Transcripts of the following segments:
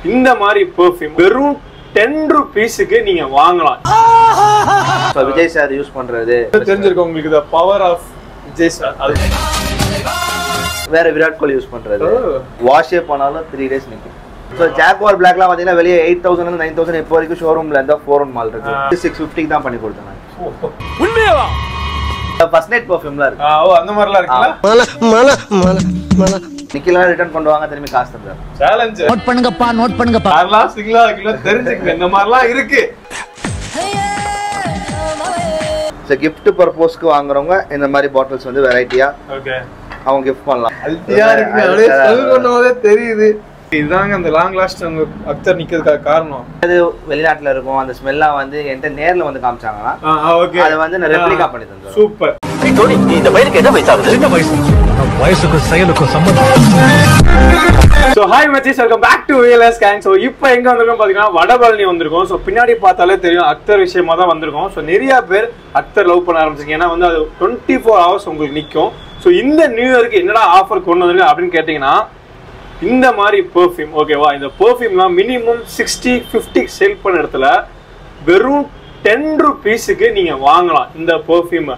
இந்த மாதிரி பெர்ஃப்யூம் வெறும் டென் ருபீஸுக்கு நீங்க வாங்கலாம் ஸோ விஜய் சார் யூஸ் பண்றது தெரிஞ்சிருக்கும் உங்களுக்கு இந்த பவர் ஆஃப் விஜய் சார் அது வேற விராட் கோலி யூஸ் பண்றது Oh. வாஷே பண்ணாலும் த்ரீ டேஸ் நிற்கும் ஸோ ஜாக்வார் பிளாக்லாம் பார்த்தீங்கன்னா வெளியே எயிட் தௌசண்ட் நைன் தௌசண்ட் இப்போ வரைக்கும் ஷோரூம்ல இருந்தால் ஃபோர் ஒன் மால் இருக்கு சிக்ஸ் ஃபிஃப்டிக்கு தான் பண்ணி கொடுத்தேன் நான் ஃபர்ஸ்ட் நைட் பர்ஃப்யூம்லாம் இருக்கு ஆ, ஓ அந்த மாதிரிலாம் இருக்குல்ல மல மல மல மல நிக்கலாம் ரிட்டர்ன் பண்ணுவாங்க திரும்பி காசு தந்தார் சேலஞ்ச் நோட் பண்ணுங்கப்பா நோட் பண்ணுங்கப்பா யாரெல்லாம் சிங்கிளா இருக்கீங்களோ தெரிஞ்சுக்கங்க இந்த மாதிரிலாம் இருக்கு ஸோ gift பர்பஸ்க்கு வாங்குறவங்க இந்த மாதிரி பாட்டில்ஸ் வந்து வெரைட்டியா ஓகே அவங்க கிஃப்ட் பண்ணலாம் ஹெல்த்தியா இருக்கு அப்படியே செல் பண்ணும்போதே தெரியுது இதுதாங்க அந்த லாங் லாஸ்ட் அந்த அக்தர் நிக்கிறதுக்காக காரணம் அது வெளிநாட்டுல இருக்கும் அந்த ஸ்மெல்லாம் வந்து என்கிட்ட நேர்ல வந்து காமிச்சாங்கன்னா ஓகே அதை வந்து நான் ரெப்ளிகா பண்ணி தந்துடுவேன் சூப்பர் வயசுக்கும் செயலுக்கும் சம்பந்தம் ஸோ ஹாய் மச்சீஸ் welcome back to VLS gang so இப்போ எங்க வந்திருக்கோம் பார்த்தீங்கன்னா வடபழனி வந்திருக்கோம் ஸோ பின்னாடி பார்த்தாலே தெரியும் அக்தர் விஷயமா தான் வந்திருக்கோம் ஸோ நிறைய பேர் அக்தர் லவ் பண்ண ஆரம்பிச்சிங்க ஏன்னா வந்து அது டுவெண்ட்டி ஃபோர் ஹவர்ஸ் உங்களுக்கு நிற்கும் ஸோ இந்த நியூ இயருக்கு என்னடா ஆஃபர் கொண்டு வந்திருக்கு அப்படின்னு கேட்டிங்கன்னா இந்த மாதிரி பெர்ஃப்யூம் ஓகேவா இந்த பெர்ஃப்யூம்லாம் மினிமம் சிக்ஸ்டி ஃபிஃப்டி சேல் பண்ண இடத்துல வெறும் டென் ருபீஸுக்கு நீங்க வாங்கலாம் இந்த பெர்ஃப்யூமை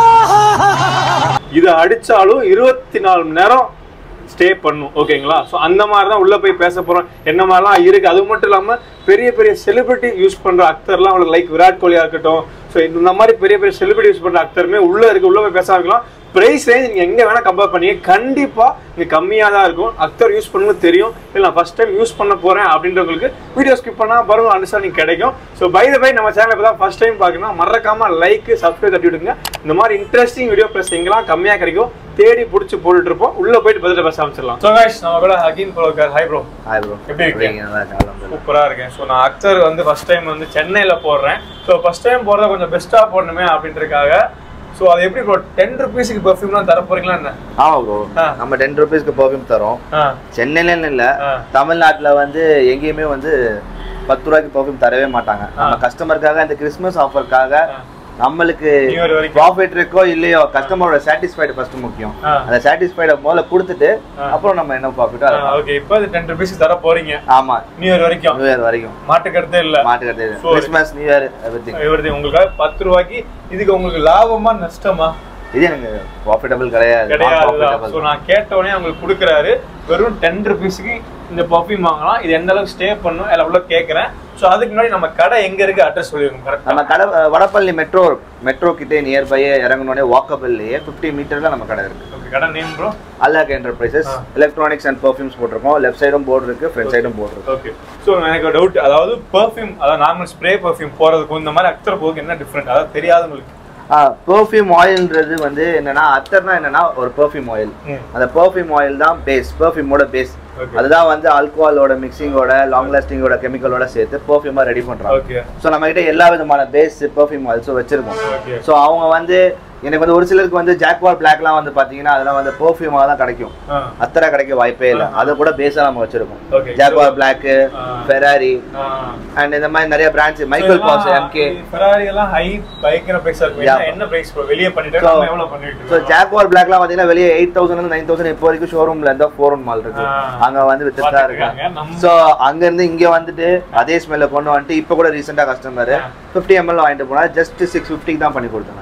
இதை அடிச்சாலும் இருபத்தி நாலு மணி நேரம் ஸ்டே பண்ணும் ஓகேங்களா ஸோ அந்த மாதிரி தான் உள்ள போய் பேச போறோம் என்ன மாதிரிலாம் இருக்கு அது மட்டும் இல்லாம பெரிய பெரிய செலிபிரிட்டி யூஸ் பண்ற அக்தர்லாம் அவங்களுக்கு லைக் விராட் கோலியா இருக்கட்டும் ஸோ இந்த மாதிரி பெரிய பெரிய செலிபிரிட்டி யூஸ் பண்ற அக்தருமே உள்ள இருக்கு உள்ள போய் பேச ஆரம்பிக்கலாம் பிரைஸ் ரேஞ்ச் நீங்க எங்க வேணா கம்பேர் பண்ணீங்க கண்டிப்பா இங்க கம்மியா தான் இருக்கும் அக்தர் யூஸ் பண்ணுறது தெரியும் இல்லை நான் ஃபர்ஸ்ட் டைம் யூஸ் பண்ண போறேன் அப்படின்றவங்களுக்கு வீடியோ ஸ்கிப் பண்ணா பாருங்க அண்டர்ஸ்டாண்டிங் கிடைக்கும் ஸோ பை த பை நம்ம சேனல் இப்போ தான் ஃபர்ஸ்ட் டைம் பார்க்கணும் மறக்காம லைக் சப்ஸ்கிரைப் தட்டி விடுங்க இந்த மாதிரி இன்ட்ரெஸ்டிங் வீடியோ ப்ளஸ் எங்கெல்லாம் கம்மியா கிடைக்கும் தேடி பிடிச்சி போட்டுட்டு இருப்போம் உள்ள போயிட்டு பதில் பேச ஆரம்பிச்சிடலாம் ஸோ கைஸ் நம்ம கூட ஹகின் broker hi bro hi bro எப்படி இருக்கீங்க? நல்லா இருக்கேன் alhamdulillah. சூப்பரா இருக்கேன் ஸோ நான் அக்தர் வந்து ஃபர்ஸ்ட் டைம் வந்து சென்னையில போடுறேன் ஸோ ஃபர்ஸ்ட் டைம் போடுறத கொஞ்சம் பெஸ்ட்டா போடணுமே அப்படின்றதுக்காக ஸோ அது எப்படி ப்ரோ டென் ருபீஸுக்கு பெர்ஃப்யூம்லாம் தர போறீங்களா என்ன ஆமா ப்ரோ ஆ. நம்ம டென் ருபீஸ்க்கு பர்ஃப்யூம் தரோம் ஆ சென்னையில இல்ல ஆ. தமிழ்நாட்டுல வந்து எங்கேயுமே வந்து பத்து ரூபாய்க்கு பர்ஃப்யூம் தரவே மாட்டாங்க நம்ம கஸ்டமருக்காக இந்த கிறிஸ்மஸ் ஆஃபருக்காக நம்மளுக்கு New Year வரைக்கும். ப்ராஃபிட் இருக்கோ இல்லையோ கஸ்டமரோட சாட்டிஸ்ஃபைடு ஃபர்ஸ்ட் முக்கியம் ஆ. அந்த சாட்டிஸ்ஃபைட முதல்ல கொடுத்துட்டு அப்புறம் நம்ம என்ன ப்ராஃபிட்டோ அதை பார்க்கலாம். ஓகே இப்போ அது டென் ருபீஸ்க்கு தர போறீங்க ஆமா நியூ இயர் வரைக்கும் நியூ இயர் வரைக்கும் மாட்டுக்கருத்தே இல்ல மாட்டுக்கிறது So- Christmas new year everything இவரது உங்களுக்காக பத்து ரூபாய்க்கு இதுக்கு உங்களுக்கு லாபமா நஷ்டமா இது எனக்கு ப்ராஃபிட்டபிள் கிடையாது கிடையாது profitable. ஸோ நான் கேட்ட உடனே அவங்களுக்கு கொடுக்குறாரு வெறும் டென் ருபீஸ்க்கு இந்த பர்ஃப்யூம் வாங்கலாம் இது எந்த அளவுக்கு ஸ்டே பண்ணும் அதில் உள்ள கேட்குறேன் ஸோ அதுக்கு முன்னாடி நம்ம கடை எங்க இருக்கு அட்ரஸ் சொல்லிடுங்க கரெக்டாக நம்ம கடை அஹ், வடபள்ளி மெட்ரோ மெட்ரோ கிட்டே நியர்பையே இறங்கணுன்னே வாக்கபிள்லயே ஃபிஃப்டி மீட்டர்ல நம்ம கடை இருக்கு ஓகே கடை நேம் ப்ரோ அல்லாக் என்டர்பிரைசஸ் எலக்ட்ரானிக்ஸ் அண்ட் பர்ஃப்யூம்ஸ் போட்டிருக்கோம் லெஃப்ட் சைடும் போர்டு இருக்கு ஃப்ரண்ட் சைடும் போர்டு இருக்கு ஓகே ஸோ எனக்கு டவுட் அதாவது பர்ஃப்யூம் அதாவது நார்மல் ஸ்ப்ரே பர்ஃப்யூம் போறதுக்கும் இந்த மாதிரி அக்தர் போக்கு என்ன டிஃப்ரெண்ட் அதாவது தெரியாதவங்களுக்கு பெர்ஃப்யூம் ஆயில்ன்றது வந்து என்னன்னா அத்தர்னா என்னன்னா ஒரு பெர்ஃப்யூம் ஆயில் ம். அந்த பெர்ஃப்யூம் ஆயில் தான் பேஸ் பெர்ஃப்யூமோட பேஸ் Okay. அதுதான் வந்து ஆல்கோஹாலோட மிக்சிங்கோட லாங் லாஸ்டிங்கோட கெமிக்கலோட சேர்த்து பெர்ஃப்யூமா ரெடி பண்றாங்க ஓகே ஸோ நம்ம கிட்ட எல்லா விதமான பேஸ் பெர்ஃப்யூம் ஆயில்ஸும் வச்சிருக்கோம் ஓகே ஸோ அவங்க வந்து எனக்கு வந்து ஒரு சிலருக்கு வந்து ஜாக்வார் பிளாக்லாம் வந்து பாத்தீங்கன்னா அதெல்லாம் வந்து பெர்ஃப்யூமாக தான் கிடைக்கும் ஆ அத்தரை கிடைக்க வாய்ப்பே இல்லை அதை கூட பேஸா நம்ம வச்சிருக்கோம் Okay. ஜாக்வார் பிளாக் ஆ. ஃபெராரி ஆ அண்ட் இந்த மாதிரி நிறைய brands Michael Boss MK Ferrari எல்லாம் ஹை பயங்கர பிரைஸா இருக்கும் Yeah. என்ன- என்ன பிரைஸ் ப்ரோ வெளியே பண்ணிட்டு So- நம்ம எவ்வளவு பண்ணிட்டு ஸோ இருக்கோம் ஜாக்வார் பிளாக்லாம் பார்த்தீங்கன்னா வெளியே எயிட் தௌசண்ட் நைன் தௌசண்ட் இப்போ வரைக்கும் ஷோரூம்ல இருந்தா ஃபோர் ஒன் மால் இருக்கு ஆ. அங்க வந்து வித்துட்டு தான் பார்த்துட்டு இருக்காங்க இருக்காங்க. நம்ம- ஸோ அங்க இருந்து இங்க வந்துட்டு அதே ஸ்மெல்ல கொண்டு வந்துட்டு இப்போ கூட ரீசெண்டா கஸ்டமர் ஆ. ஃபிஃப்டி எம்எல் வாங்கிட்டு போனா ஜஸ்ட் சிக்ஸ் ஃபிஃப்டிக்கு தான் பண்ணி கொடுத்தாங்க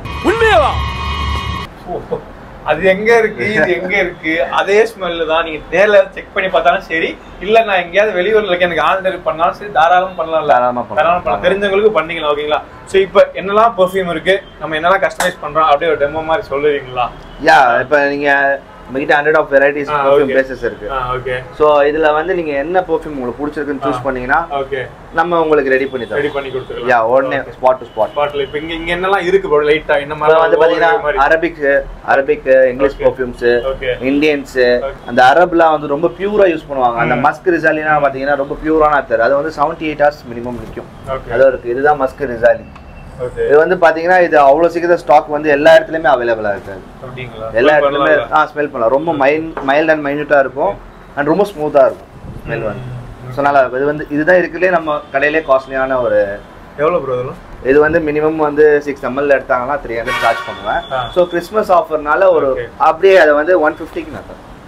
ஓ, அது எங்க இருக்கு இது எங்க இருக்கு அதே ஸ்மெல்லு தான் நீங்க நேர்ல செக் பண்ணி பார்த்தாலும் சரி இல்ல நான் எங்கேயாவது வெளியூர்ல இருக்க எனக்கு ஆல்ரெடி பண்ணாலும் சரி தாராளம் பண்ணலாம்ல தாராளமா பண்ணலாம். தாராளம் பண்ணலாம் தெரிஞ்சவங்களுக்கு பண்ணீங்களா ஓகேங்களா சோ இப்போ என்னெல்லாம் பெர்ஃப்யூம் இருக்கு நம்ம என்னெல்லாம் கஸ்டமைஸ் பண்றோம் அப்படியே ஒரு டெமோ மாதிரி சொல்லுவீங்களா யா இப்போ நீங்க நம்மகிட்ட ஹண்ட்ரட் ஆஃப் வெரைட்டிஸ் ஆ, பர்ஃப்யூம் okay. பேசஸ் இருக்கு ஓகே ஸோ இதுல வந்து நீங்க என்ன பர்ஃப்யூம் உங்களுக்கு பிடிச்சிருக்குன்னு சூஸ் பண்ணீங்கன்னா ஓகே நம்ம உங்களுக்கு ரெடி பண்ணி ரெடி தரோம் பண்ணி கொடுத்துக்கலாம் யா உடனே ஸ்பாட் டு ஸ்பாட் பாட்டில் இப்போ இங்க இங்க என்னெல்லாம் இருக்கு ப்ரோ லைட்டா என்ன இப்போ வந்து மாதிரி பாத்தீங்கன்னா Arabic Arabic English Okay. Perfumes okay Indians Okay. அந்த அரப்லாம் வந்து ரொம்ப பியூரா யூஸ் பண்ணுவாங்க அந்த மஸ்க் ரிசாலினா பாத்தீங்கன்னா ரொம்ப பியூரான அத்தர் அது வந்து செவன்டி எயிட் ஹவர்ஸ் மினிமம் நிற்கும் ஓகே அது இருக்கு இதுதான் மஸ்க் ரிசாலி ஓகே இது வந்து பாத்தீங்கன்னா இது அவ்வளவு சீக்கிரம் ஸ்டாக் வந்து எல்லா இடத்துலயுமே அவைலபிளா இருக்காது அப்படிங்களா எல்லா Smell இடத்துலயுமே பண்ணலாம்ல? ஆ ஸ்மெல் பண்ணலாம் ரொம்ப மைல் மைல்ட் அண்ட் மைன்யூட்டா இருக்கும் அண்ட் ரொம்ப ஸ்மூத்தா இருக்கும் ஸ்மெல் வந்து ஸோ நல்லா இருக்கும் இது வந்து இதுதான் இருக்குல்லே நம்ம கடையிலே காஸ்ட்லியான ஒரு எவ்வளவு ப்ரோ இதெல்லாம் இது வந்து மினிமம் வந்து சிக்ஸ் எம்எல் எடுத்தாங்கன்னா த்ரீ ஹண்ட்ரட் சார்ஜ் பண்ணுவேன் ஆ. ஸோ கிறிஸ்மஸ் ஆஃபர்னால ஒரு Okay. அப்படியே அதை வந்து ஒன் ஃபிஃப்டிக்கு நான் தரேன்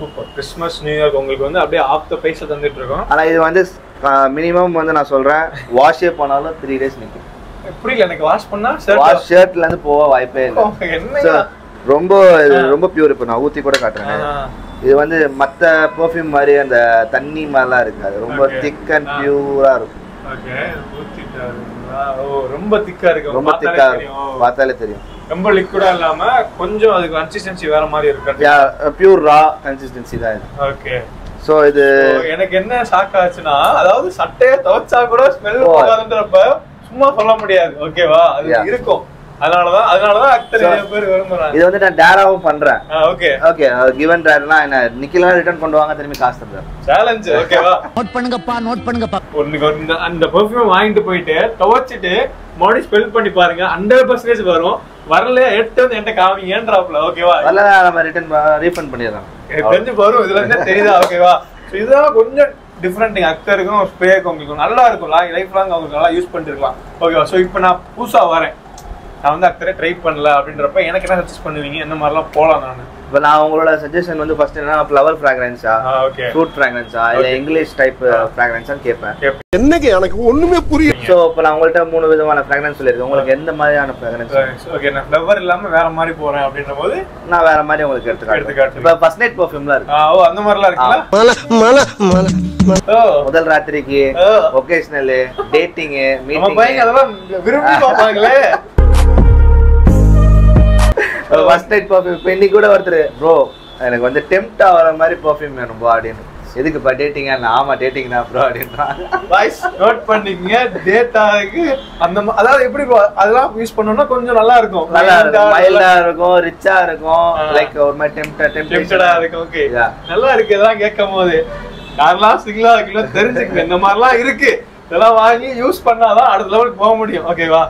சூப்பர் கிறிஸ்மஸ் நியூ இயர்க்கு உங்களுக்கு வந்து அப்படியே ஆஃப் த பிரைஸ்ல தந்துட்டு இருக்கோம் ஆனா இது வந்து மினிமம் வந்து நான் சொல்றேன் வாஷே பண்ணாலும் த்ரீ டேஸ் நிற்கும் புரியல எனக்கு வாஷ் பண்ணா வாஷ் ஷர்ட்ல இருந்து போக வாய்ப்பே இல்லை என்ன So, ரொம்ப இது ரொம்ப பியூர் இப்போ நான் ஊத்தி கூட காட்டுறேன் இது வந்து மத்த பெர்ஃப்யூம் மாதிரி அந்த தண்ணி மாதிரிலாம் இருக்காது ரொம்ப Okay. திக் அண்ட் ஆ. பியூரா இருக்கும் ஓகே ஊத்திட்டாருங்களா ஓ ரொம்ப திக்கா இருக்கு ரொம்ப பார்த்தாலே திக்கா தெரியும். இருக்கும் ஓ, பார்த்தாலே தெரியும் ரொம்ப லிக்விடா இல்லாம கொஞ்சம் அதுக்கு கன்சிஸ்டன்சி வேற மாதிரி இருக்கு பியூர் ரா கன்சிஸ்டன்சி தான் இது ஓகே ஸோ இது எனக்கு என்ன ஷாக் ஆச்சுன்னா அதாவது சட்டையை துவைச்சா கூட ஸ்மெல் ஓ. போகாதுன்றப்ப சும்மா சொல்ல முடியாது ஓகேவா அது Yeah. இருக்கும் அதனாலதான் அதனாலதான் அக்தர் So- நிறைய பேர் விரும்புறாங்க இது வந்து நான் டேராவும் பண்றேன் ஓகே ஓகே கிவன் டேர்னா என்ன நிக்கலாம் ரிட்டர்ன் கொண்டு வாங்க திரும்பி காசு தருவேன் சேலஞ்ச் ஓகேவா நோட் பண்ணுங்கப்பா நோட் பண்ணுங்கப்பா ஒண்ணுக்கு ஒரு இந்த- அந்த பெர்ஃப்யூம் வாங்கிட்டு போயிட்டு துவைச்சிட்டு மறுபடியும் ஸ்மெல் பண்ணி பாருங்க ஹண்ட்ரட் பர்சன்டேஜ் வரும் வரல எடுத்து வந்து என்கிட்ட காமிங்கன்றாப்ல ஓகேவா வரல நம்ம ரிட்டர்ன் ரீஃபண்ட் பண்ணிடுறோம் எனக்கு தெரிஞ்சு வரும் இதுல இருந்தே தெரியுதா ஓகேவா So இதுதான் கொஞ்சம் டிஃப்ரெண்ட் அக்டருக்கும் ஸ்ப்ரேக்கும் உங்களுக்கு நல்லா இருக்கும் லைஃப் லாங் அவங்க நல்லா யூஸ் பண்ணிட்டு இருக்கலாம் ஓகேவா ஸோ இப்போ நான் புதுசா வரேன் நான் வந்து அக்டரே ட்ரை பண்ணல அப்படின்றப்ப எனக்கு என்ன சஜஸ்ட் பண்ணுவீங்க என்ன மாதிரிலாம் போலாம் நான் இப்போ நான் உங்களோட சஜஷன் வந்து ஃபர்ஸ்ட் என்ன ஃப்ளவர் ஃப்ராக்ரன்ஸா ஓகே ஃப்ரூட் ஃப்ராக்ரன்ஸா இல்ல Okay. இங்கிலீஷ் டைப் ஃப்ராக்ரன்ஸான்னு கேட்பேன் என்னங்க எனக்கு ஒண்ணுமே புரியல ஸோ இப்போ நான் உங்கள்கிட்ட மூணு விதமான ஃப்ராக்ரன்ஸ் சொல்லியிருக்கேன் உங்களுக்கு எந்த மாதிரியான ஃப்ராக்ரன்ஸ் ஓகே நான் ஃப்ளவர் இல்லாம வேற மாதிரி போறேன் அப்படின்ற போது நான் வேற மாதிரி உங்களுக்கு எடுத்து எடுத்து காட்டுறேன் காட்டுங்க. இப்போ ஃபர்ஸ்ட் நைட் பர்ஃப்யூம்லாம் இருக்கு ஆ, ஓ அந்த மாதிரிலாம் இருக்குல்ல மல மல மல மல ஓ முதல் ராத்திரிக்கு ஓ. ஒகேஷனல் டேட்டிங் நம்ம பையன் மீட்டிங் அதெல்லாம் விரும்பி பார்ப்பாங்களே ஃபர்ஸ்ட் நைட் பர்ஃப்யூம் இப்போ இன்னைக்கு கூட ஒருத்தர் ப்ரோ எனக்கு வந்து டெம்ட் ஆகிற மாதிரி பர்ஃப்யூம் வேணும் ப்ரோ அப்படின்னு எதுக்குப்பா டேட்டிங்கா நான் ஆமா டேட்டிங் தான் ப்ரோ அப்படின்றான் வாய்ஸ் நோட் பண்ணிக்கங்க டேட்டாக்கு அந்த மா- அதாவது எப்படி bro, அதெல்லாம் யூஸ் பண்ணோம்னா கொஞ்சம் நல்லா இருக்கும் நல்லா இருக்கும் மைல்டா இருக்கும் ரிச்சா இருக்கும் ஆ. லைக் ஒரு மாதிரி டெம்ட் டெம்டடா இருக்கும் ஓகே Yeah. நல்லா இருக்கு இதெல்லாம் கேட்கும் போது யாரெல்லாம் சிங்கிளா இருக்கீங்களோ தெரிஞ்சுக்கங்க இந்த மாதிரிலாம் இருக்கு இதெல்லாம் வாங்கி யூஸ் பண்ணாதான் அடுத்த லெவலுக்கு போக முடியும் ஓகேவா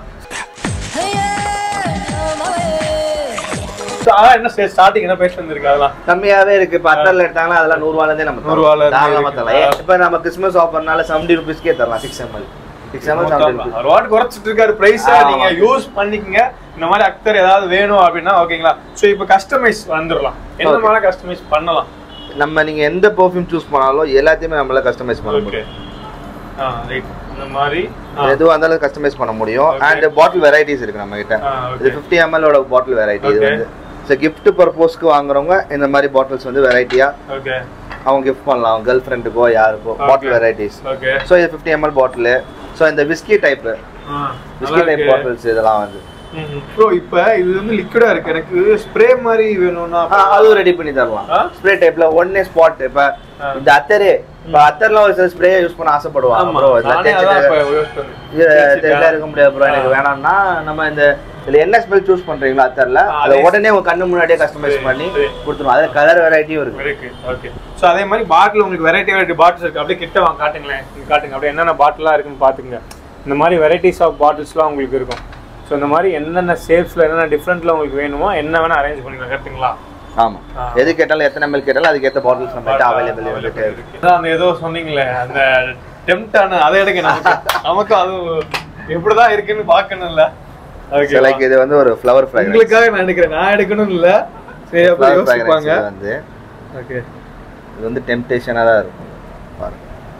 So, அதான் என்ன ஸ்டார்டிங் என்ன பேசிட்டு வந்திருக்கு அதெல்லாம் கம்மியாவே இருக்கு இப்ப அத்தர்ல எடுத்தாங்களா அதெல்லாம் நூறு ரூபால இருந்தே நம்ம நூறு ரூபால இருந்து தாராளமா இருக்கு. தரலாம் ஏ, இப்ப நம்ம கிறிஸ்மஸ் ஆஃபர்னால செவன்டி ருபீஸ்க்கே தரலாம் six ML six ML seventy rupees ஒரு வாட் குறைச்சிட்டு இருக்காரு பிரைஸ் ஆமா. நீங்க யூஸ் பண்ணிக்கங்க இந்த மாதிரி அக்தர் ஏதாவது வேணும் அப்படின்னா ஓகேங்களா சோ இப்போ கஸ்டமைஸ் வந்துடலாம் என்ன Okay. மாதிரி கஸ்டமைஸ் பண்ணலாம் நம்ம நீங்க எந்த பெர்ஃப்யூம் சூஸ் பண்ணாலும் எல்லாத்தையுமே நம்மளால கஸ்டமைஸ் பண்ண ஓகே முடியும் ஆ ரைட் இந்த மாதிரி ஆ. எதுவா இருந்தாலும் கஸ்டமைஸ் பண்ண முடியும் Okay. அண்ட் பாட்டில் வெரைட்டிஸ் இருக்கு நம்ம கிட்ட ஆ, இது okay. ஃபிஃப்டி எம்எல் ஓட பாட்டில் வெரைட்டி இது Okay. வந்து ஸோ gift பர்பஸ்க்கு வாங்குறவங்க இந்த மாதிரி பாட்டில்ஸ் வந்து வெரைட்டியா ஓகே அவங்க கிஃப்ட் பண்ணலாம் கேர்ள் ஃப்ரெண்டுக்கோ யாருக்கோ Okay. Bottle varieties okay so இது ஃபிஃப்டி எம்எல் பாட்டில் ஸோ இந்த whisky type whisky type bottles இதெல்லாம் வந்து ப்ரோ இப்போ இது வந்து லிக்விடா இருக்கு எனக்கு ஸ்ப்ரே மாதிரி வேணும்னா ஆ, அதுவும் ரெடி பண்ணி தரலாம் ஆ? ஸ்ப்ரே டைப்ல ஒன்னே ஸ்பாட் இப்ப ஆ. இந்த அத்தரே இப்ப அத்தர்ல ஒரு சில ஸ்ப்ரே யூஸ் பண்ண ஆசைப்படுவாங்க ஆமா ப்ரோ நானே அதான் இப்ப யூஸ் பண்ணேன் தெரியல இருக்க முடியாது ப்ரோ எனக்கு ஆ. வேணாம்னா நம்ம இந்த இதுல என்ன ஸ்மெல் சூஸ் பண்றீங்களோ அத்தர்ல ஆ, அதை அதே- உடனே உங்க கண்ணு முன்னாடியே கஸ்டமைஸ் சரி, பண்ணி சரி. கொடுத்துருவோம் அதுல கலர் வெரைட்டியும் இருக்கு இருக்கு ஓகே ஸோ அதே மாதிரி பாட்டில் உங்களுக்கு வெரைட்டி வெரைட்டி பாட்டில்ஸ் இருக்கு அப்படியே கிட்ட வாங்க காட்டுங்களேன் இங்க காட்டுங்க அப்படியே என்னென்ன பாட்டிலாம் இருக்குன்னு பாத்துங்க இந்த மாதிரி வெரைட்டிஸ் ஆஃப் பாட்டில்ஸ்லாம் உங்களுக்கு இருக்கும் ஸோ இந்த மாதிரி என்னென்ன ஷேப்ஸ்ல என்னென்ன டிஃப்ரெண்ட்ல உங்களுக்கு வேணுமோ என்ன வேணா அரேஞ்ச் பண்ணிக்கலாம் கரெக்டுங்களா ஆமா ஆ. எது கேட்டாலும் எத்தனை எம்எல் கேட்டாலும் அதுக்கேற்ற பாட்டில்ஸ் நம்ம கிட்ட அவைலபிள் இருந்துட்டே இருக்கு அதான் அந்த ஏதோ சொன்னீங்களே அந்த டெம்டான அதை எடுக்க நமக்கு நமக்கு அது எப்படிதான் இருக்குன்னு பார்க்கணும்ல ஓகே லைக் இது வந்து ஒரு ஃப்ளவர் ஃப்ராக்ரன்ஸ் உங்களுக்காக நான் எடுக்கிறேன் நான் எடுக்கணும் இல்ல சரி அப்ப ஃப்ளவர் யோசிப்பாங்க ஃப்ராக்ரன்ஸ் வந்து ஓகே இது வந்து டெம்டேஷனா தான் இருக்கும் பாருங்க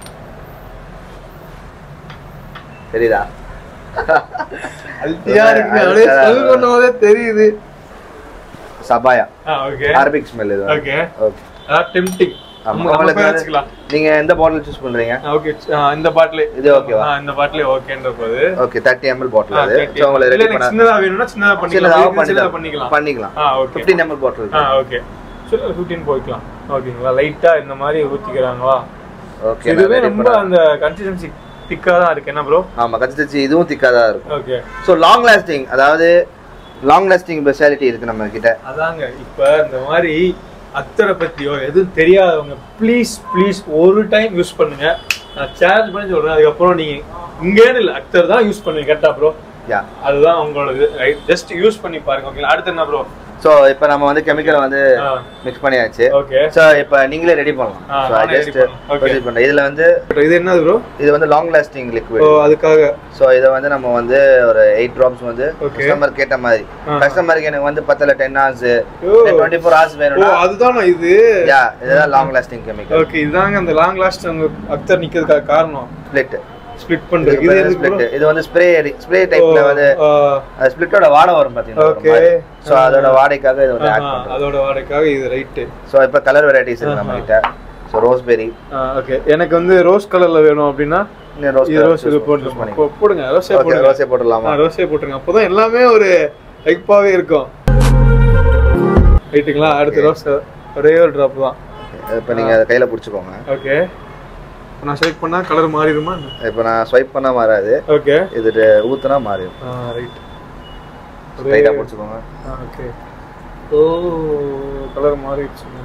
தெரியுதா அல்ட்டியா இருக்கு அப்படியே சொல் பண்ணும்போதே தெரியுது சபாயா ஆ ஓகே அரபிக் ஸ்மெல் இது ஓகே ஓகே அதான் டெம்டிங் ஆமா நம்ம உங்களுக்கு பேர் வந்து- வச்சுக்கலாம் நீங்க எந்த பாட்டில் சூஸ் பண்றீங்க ஓகே இந்த பாட்டிலே இது okay-வா? இந்த பாட்டிலே ஓகேன்ற போது ஓகே தேர்ட்டி எம்எல் பாட்டில் ஆ, அது thirty. ஸோ உங்களை இல்ல, ரெடி எனக்கு பண்ண சின்னதா வேணும்னா சின்னதா பண்ணிக்கலாம் சின்னதாக இதுக்கு சின்னதா பண்ணிக்கலாம் பண்ணிக்கலாம் பண்ணிக்கலாம் ஆ ஓகே ஃபிஃப்டீன் எம்எல் பாட்டில் ஆ ஓகே சரி ஃபிஃப்டீன் போய்க்கலாம் ஓகேங்களா லைட்டா இந்த மாதிரி ஊத்திக்கிறாங்களா ஓகே இதுவே ரொம்ப அந்த கன்சிஸ்டன்சி திக்கா தான் இருக்கு என்ன ப்ரோ ஆமா கன்சிஸ்டன்சி இதுவும் திக்காக தான் இருக்கும் ஓகே ஸோ லாங் லாஸ்டிங் அதாவது லாங் லாஸ்டிங் ஸ்பெஷாலிட்டி இருக்கு நம்ம கிட்ட அதாங்க இப்ப இந்த மாதிரி அத்தரை பத்தியோ எதுவும் தெரியாதவங்க ப்ளீஸ் ப்ளீஸ் ஒரு டைம் யூஸ் பண்ணுங்க நான் சேலஞ்ச் பண்ணி சொல்றேன் அதுக்கப்புறம் நீங்க இங்கேன்னு இல்லை அத்தர் தான் யூஸ் பண்ணுங்க கரெக்டா ப்ரோ யா அதுதான் உங்களோடது ரைட் ஜஸ்ட் யூஸ் பண்ணி பாருங்க ஓகேங்களா அடுத்து என்ன ப்ரோ ஸோ இப்போ நம்ம வந்து கெமிக்கல் வந்து ஆ. மிக்ஸ் பண்ணியாச்சு ஓகே ஸோ இப்போ நீங்களே ரெடி பண்ணலாம் ஆ, ஸோ நானே ready ஜஸ்ட் பண்ணலாம். Okay. ப்ரொசீட் பண்ணுறேன் இதில் வந்து இது என்னது ப்ரோ இது வந்து லாங் லாஸ்டிங் ஓ லிக்விட் அதுக்காக ஸோ இதை வந்து நம்ம வந்து ஒரு எயிட் ட்ராப்ஸ் வந்து Okay. கஸ்டமர் கேட்ட மாதிரி ஆ. கஸ்டமருக்கு எனக்கு வந்து பத்தில் டென் ஹவர்ஸ் ஓ. டுவெண்ட்டி ஃபோர் ஹவர்ஸ் ஓ வேணும்னா அதுதானா இது யா இதுதான் லாங் லாஸ்டிங் கெமிக்கல் ஓகே இதாங்க அந்த லாங் லாஸ்ட் அவங்க அக்தர் நிக்கிறதுக்காக காரணம் ஸ்பிளிட் ஸ்ப்ளிட் பண்றது இது எதுக்கு bro? ஸ்பிளிட் இது வந்து ஸ்ப்ரே ஸ்ப்ரே டைப்ல ஓ, வந்து ஆ, ஸ்பிளிட்டோட வாடை வரும் பார்த்தீங்கன்னா Okay. ஸோ அதோட வாடைக்காக இது வந்து ஆட் ஆஹா, பண்ணுறோம் அதோட வாடகைக்காக இது ரைட்டு ஸோ இப்போ கலர் வெரைட்டிஸ் இருக்கு நம்ம கிட்ட ஸோ ரோஸ்பெரி ஓகே எனக்கு வந்து ரோஸ் கலர்ல வேணும் அப்படின்னா ரோஸ் இது ரோஸ் இது போட்டு பண்ணி போ- போடுங்க ரோஸே ஓகே போடுங்க ரோஸே போட்டுடலாமா ஆ, ரோஸே போட்டுருங்க அப்போதான் எல்லாமே ஒரு லைப்பாவே இருக்கும் ரைட்டுங்களா அடுத்து ரோஸ் ஒரே ஒரு ட்ராப் தான் இப்போ நீங்கள் அதை கையில் பிடிச்சிக்கோங்க ஓகே நான் செலக்ட் பண்ணா கலர் மாறிடுமா இப்போ நான் ஸ்வைப் பண்ணால் மாறாது ஓகே இது ஊத்துனா மாறிடும் ரைட் டைட்டாக பிடிச்சிக்கோங்க ஓகே ஓ கலர் மாறிடுச்சுங்க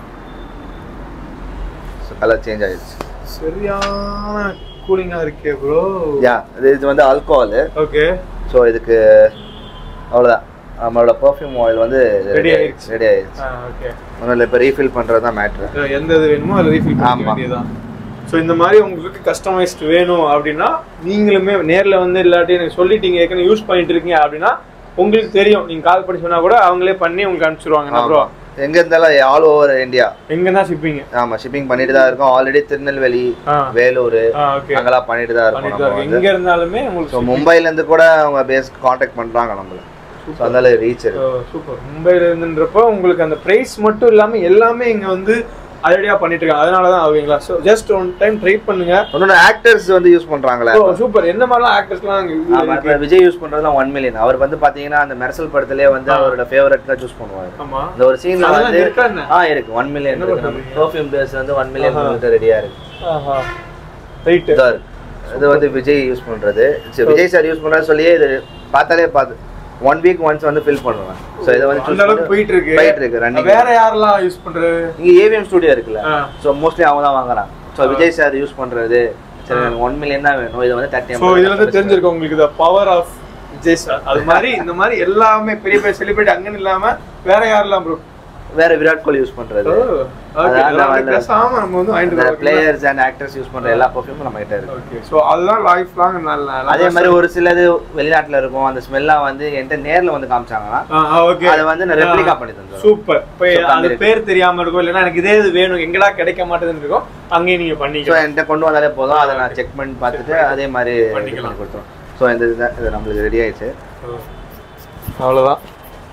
ஸோ கலர் சேஞ்ச் ஆயிடுச்சு சரியான கூலிங்கா இருக்கே ப்ரோ யா இது இது வந்து ஆல்கோஹால் ஓகே ஸோ இதுக்கு அவ்வளோதான் நம்மளோட பர்ஃப்யூம் ஆயில் வந்து Ready ரெடி ஆயிடுச்சு. ஆயிடுச்சு ரெடி ஆயிடுச்சு ஓகே ஒன்றும் இல்லை இப்போ ரீஃபில் பண்ணுறது தான் மேட்ரு எந்த இது வேணுமோ அதில் ரீஃபில் பண்ணிக்க ஆமா. வேண்டியதுதான் ஸோ இந்த மாதிரி உங்களுக்கு கஸ்டமைஸ்டு வேணும் அப்படின்னா நீங்களுமே நேரில் வந்து இல்லாட்டி எனக்கு சொல்லிட்டீங்க ஏற்கனவே யூஸ் பண்ணிட்டு இருக்கீங்க அப்படின்னா உங்களுக்கு தெரியும் நீங்க கால் பண்ணி சொன்னா கூட அவங்களே பண்ணி உங்களுக்கு அனுப்பிச்சிருவாங்க ப்ரோ எங்கே இருந்தாலும் ஆல் ஓவர் இந்தியா எங்க தான் ஷிப்பிங்க ஆமாம் ஷிப்பிங் பண்ணிட்டு தான் இருக்கோம் ஆல்ரெடி திருநெல்வேலி ஆ வேலூர் ஆ ஓகே அங்கெல்லாம் பண்ணிட்டு தான் இருக்கோம் பண்ணிட்டு நம்ம தான் இருக்கு வந்து எங்க இருந்தாலுமே ஸோ உங்களுக்கு மும்பைலேருந்து கூட அவங்க பேஸ் காண்டாக்ட் பண்ணுறாங்க நம்மள ஸோ அதனால ரீச் இருக்கு சூப்பர் மும்பைல இருந்துன்றப்போ உங்களுக்கு அந்த பிரைஸ் மட்டும் இல்லாம எல்லாமே இங்க வந்து அதிரடியா பண்ணிட்டு இருக்காங்க அதனால தான் ஓகேங்களா so just one time try பண்ணுங்க இன்னொன்று ஆக்டர்ஸ் வந்து யூஸ் பண்ணுறாங்களே சூப்பர் என்ன மாதிரிலாம் ஆக்டர்ஸ்லாம் ஆமா இப்ப விஜய் யூஸ் பண்றதுலாம் ஒன் மில்லியன் அவர் வந்து பாத்தீங்கன்னா அந்த மெர்சல் படத்திலே வந்து அவரோட ஃபேவரட் தான் சூஸ் பண்ணுவாரு ஆமா இந்த ஒரு சீன்ல அதெல்லாம் வந்து இருக்கா என்ன? ஆ இருக்கு ஒன் மில்லியன் என்ன இருக்கு நம்ம பண்றீங்க? பர்ஃபியூம் பேஸ் வந்து ஒன் மில்லியன் ஆஹா. கிட்ட ரெடியா இருக்கு ஆஹா ரைட்டு இதா இருக்கு. இது வந்து விஜய் யூஸ் பண்றது சரி, விஜய் சார் யூஸ் பண்றது சொல்லியே இது பார்த்தாலே பார்த்து ஒன் வீக் ஒன்ஸ் வந்து ஃபில் பண்ணுவேன் ஸோ இதை வந்து அந்த choose அளவுக்கு பண்ணி- போயிட்டு இருக்கு போயிட்டு இருக்கு ரன்னிங் வேற யாரெல்லாம் யூஸ் பண்றது இங்க ஏவிஎம் ஸ்டுடியோ இருக்குல்ல ஆ. ஸோ மோஸ்ட்லி அவங்க தான் வாங்குறான் ஸோ விஜய் சார் யூஸ் பண்றது சரி எனக்கு ஒன் மில்லியன் தான் வேணும் இது வந்து தேர்ட்டி ஸோ இதுல இருந்து தெரிஞ்சிருக்கும் உங்களுக்கு இந்த பவர் ஆஃப் விஜய் சார் அது மாதிரி இந்த மாதிரி எல்லாமே பெரிய பெரிய செலிபிரிட்டி அங்கன்னு இல்லாம வேற யாரெல்லாம் ப்ரோ வேற விராட் கோலி யூஸ் பண்றது அதான் அந்த- பேசாம நம்ம வந்து வாங்கிட்டு அந்த இருக்கோம். பிளேயர்ஸ் அண்ட் ஆக்டர்ஸ் யூஸ் பண்ற எல்லா பர்ஃபியூமும் நம்ம கிட்ட இருக்கு ஓகே ஸோ அதுதான் லைஃப் லாங் நல்ல அதே மாதிரி ஒரு சிலது வெளிநாட்டுல இருக்கும் அந்த ஸ்மெல்லாம் வந்து என்கிட்ட நேர்ல வந்து காமிச்சாங்கன்னா ஓகே அதை வந்து நான் ரெப்ளிகா பண்ணி தந்துடுவேன் சூப்பர் இப்போ So, அது பண்ணிருக்கு. பேர் தெரியாம இருக்கும் இல்லைன்னா எனக்கு இதே இது வேணும் எங்கடா கிடைக்க மாட்டேதுன்னு இருக்கும் அங்கேயும் நீங்க ஸோ பண்ணிக்கலாம் என்கிட்ட கொண்டு வந்தாலே போதும் அதை நான் செக் பண்ணி பார்த்துட்டு அதே மாதிரி இது பண்ணிக்கலாம். பண்ணி கொடுத்துரும் ஸோ இந்த இதுதான் இது நம்மளுக்கு ரெடி ஆயிடுச்சு அவ்வளவுதான்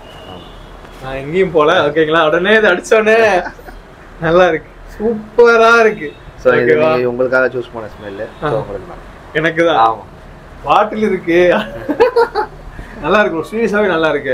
நான் எங்கேயும் போல ஓகேங்களா உடனே இது அடிச்சோடனே நல்லா இருக்கு சூப்பரா இருக்கு ஸோ இது ஓகேவா நீங்க உங்களுக்காக சூஸ் பண்ண ஸ்மெல்லு ஸோ உங்களுக்கு தான் எனக்கு தான் ஆமா பாட்டில் இருக்கு நல்லா இருக்கு சீரியஸாவே நல்லா இருக்கு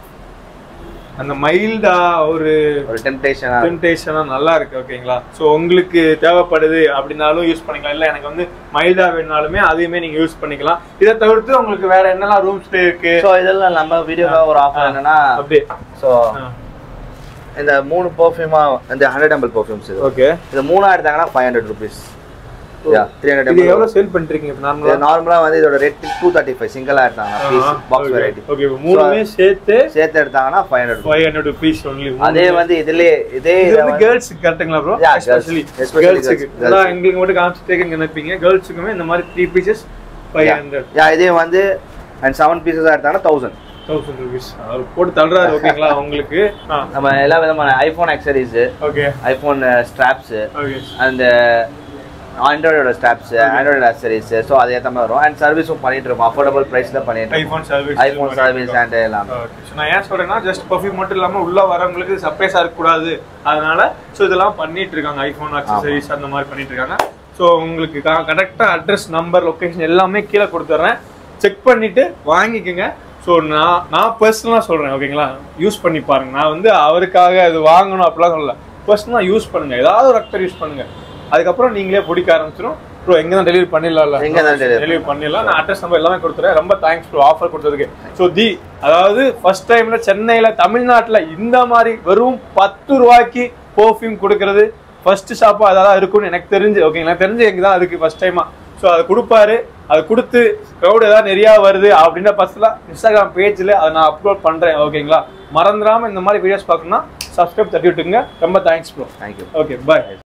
அந்த மைல்டா ஒரு ஒரு டெம்டேஷனா பிரசன்டேஷனா நல்லா இருக்கு ஓகேங்களா ஸோ உங்களுக்கு தேவைப்படுது அப்படின்னாலும் யூஸ் பண்ணிக்கலாம் இல்லை எனக்கு வந்து மைல்டா வேணாலுமே அதையுமே நீங்க யூஸ் பண்ணிக்கலாம் இதை தவிர்த்து உங்களுக்கு வேற என்னெல்லாம் ரூம்ஸ் இருக்கு ஸோ இதெல்லாம் நம்ம வீடியோக்காக ஒரு ஆஃபர் என்னன்னா அப்படியே ஸோ இந்த மூணு பர்ஃப்யூமா இந்த ஹண்ட்ரட் எம்எல் பர்ஃப்யூம்ஸ் இது ஓகே இது மூணா எடுத்தாங்கன்னா five hundred rupees yeah three hundred இது எம்எல் எவ்வளவு சேல் பண்றீங்க இப்போ நார்மலா நார்மலா வந்து இதோட ரேட் டூ தேர்ட்டி ஃபைவ் சிங்கிளா எடுத்தாங்க பீஸ் பாக்ஸ் வெரைட்டி ஓகே மூணுமே சேர்த்து சேர்த்து எடுத்தாங்கன்னா five hundred five hundred rupees only அதே வந்து இதுலயே இதே இது இதை வந்து வந்து- கேர்ள்ஸ் கரெக்ட்டுங்களா bro Yeah, girls. Especially Especially கேர்ள்ஸுக்கு girls. அதான் எங்களுக்கு மட்டும் காமிச்சிட்டே நினைப்பீங்க கேர்ள்ஸுக்குமே இந்த மாதிரி three pieces five Yeah. Hundred yeah இதே வந்து அண்ட் செவன் பீசஸ் எடுத்தாங்கன்னா தௌசண்ட் தௌசண்ட் ருபீஸ் அவர் போட்டு தள்ளுறாரு ஓகேங்களா உங்களுக்கு ஆ நம்ம எல்லா விதமான iPhone accessories okay iPhone straps okay அந்த ஆண்ட்ராய்டோட ஸ்ட்ராப்ஸ் ஆண்ட்ராய்டு அக்சரிஸ் ஸோ அது ஏற்ற மாதிரி வரும் அண்ட் சர்வீஸும் பண்ணிட்டு இருக்கோம் அஃபோர்டபுள் ப்ரைஸ்ல பண்ணிட்டு இருக்கோம் iPhone service iPhone service and எல்லாமே ஓகே ஸோ நான் ஏன் சொல்றேன்னா ஜஸ்ட் பர்ஃபியூம் மட்டும் இல்லாம உள்ள வரவங்களுக்கு சர்ப்ரைஸா இருக்கக்கூடாது அதனால ஸோ இதெல்லாம் பண்ணிட்டு இருக்காங்க ஐஃபோன் அக்சசரிஸ் அந்த மாதிரி பண்ணிட்டு இருக்காங்க ஸோ உங்களுக்கு கரெக்டா அட்ரஸ் நம்பர் லொகேஷன் எல்லாமே கீழே கொடுத்துட்றேன் செக் பண்ணிட்டு வாங்கிக்கோங்க ஸோ நான் நான் பர்சனலாக சொல்றேன் ஓகேங்களா யூஸ் பண்ணி பாருங்க நான் வந்து அவருக்காக அது வாங்கணும் அப்படிலாம் சொல்லல பர்சனலாக யூஸ் பண்ணுங்க ஏதாவது ஒரு அக்டர் யூஸ் பண்ணுங்க அதுக்கப்புறம் நீங்களே பிடிக்க ஆரம்பிச்சிடும் ப்ரோ எங்க தான் டெலிவரி பண்ணிடலாம்ல எங்க தான் delivery டெலிவரி பண்ணிடலாம் நான் அட்ரஸ் நம்பர் எல்லாமே கொடுத்துறேன் ரொம்ப தேங்க்ஸ் ப்ரோ ஆஃபர் கொடுத்ததுக்கு ஸோ தி அதாவது ஃபர்ஸ்ட் டைம்ல சென்னையில தமிழ்நாட்டுல இந்த மாதிரி வெறும் பத்து ரூபாய்க்கு பர்ஃப்யூம் கொடுக்கறது ஃபர்ஸ்ட் ஷாப்பா அதான் இருக்கும்னு எனக்கு தெரிஞ்சு ஓகேங்களா தெரிஞ்சு எங்க தான் அதுக்கு ஃபர்ஸ்ட் டைமா ஸோ அதை கொடுப்பாரு அதை கொடுத்து க்ரௌட் ஏதாவது நிறைய வருது அப்படின்ற பஸ்ல இன்ஸ்டாகிராம் பேஜ்ல அதை நான் அப்லோட் பண்றேன் ஓகேங்களா மறந்துடாம இந்த மாதிரி வீடியோஸ் பார்க்கணும்னா சப்ஸ்கிரைப் தட்டி விட்டுங்க ரொம்ப தேங்க்ஸ் ப்ரோ தேங்க்யூ ஓகே பாய்